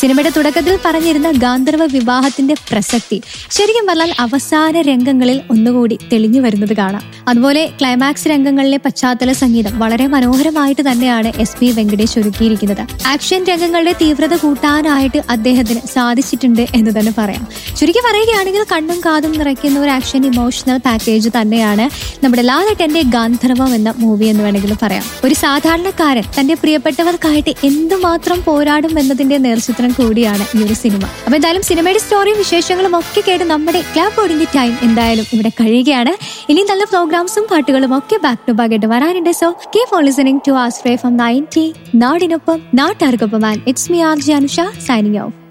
സിനിമയുടെ തുടക്കത്തിൽ പറഞ്ഞിരുന്ന ഗാന്ധർവ വിവാഹത്തിന്റെ പ്രസക്തി ശരിക്കും പറഞ്ഞാൽ അവസാന രംഗങ്ങളിൽ ഒന്നുകൂടി തെളിഞ്ഞു വരുന്നത് കാണാം അതുപോലെ ക്ലൈമാക്സ് രംഗങ്ങളിലെ പശ്ചാത്തല സംഗീതം വളരെ മനോഹരമായിട്ട് തന്നെയാണ് എസ് പി വെങ്കടേഷ് ഒരുക്കിയിരിക്കുന്നത് ആക്ഷൻ രംഗങ്ങളുടെ തീവ്രത കൂട്ടാനായിട്ട് അദ്ദേഹത്തിന് സാധിച്ചിട്ടുണ്ട് എന്ന് തന്നെ പറയാം ചുരുക്കി പറയുകയാണെങ്കിൽ കണ്ണും കാതും നിറയ്ക്കുന്ന ഒരു ആക്ഷൻ ഇമോഷണൽ പാക്കേജ് തന്നെയാണ് നമ്മുടെ ലാലട്ടന്റെ ഗാന്ധർവം എന്ന മൂവി എന്ന് വേണമെങ്കിൽ പറയാം ഒരു സാധാരണക്കാരൻ തന്റെ പ്രിയപ്പെട്ടവർക്കായിട്ട് എന്തുമാത്രം പോരാടും എന്നതിന്റെ നേർചിത്രം കൂടിയാണ് ഈ ഒരു സിനിമ അപ്പൊ എന്തായാലും സിനിമയുടെ സ്റ്റോറിയും വിശേഷങ്ങളും ഒക്കെ കേട്ട് നമ്മുടെ ക്ലാബ് ബോർഡിന്റെ ടൈം എന്തായാലും ഇവിടെ കഴിയുകയാണ് ഇനി നല്ല പ്രോഗ്രാംസും പാട്ടുകളും ഒക്കെ ബാക്ക് ടു ബാക്ക് ആയിട്ട് വരാനുണ്ട് so keep on listening to ആസ്ട്രേ ഫ്രം നയൻറ്റി നാടിനൊപ്പം നാട്ടാർക്കൊപ്പം and it's me R G Anusha signing of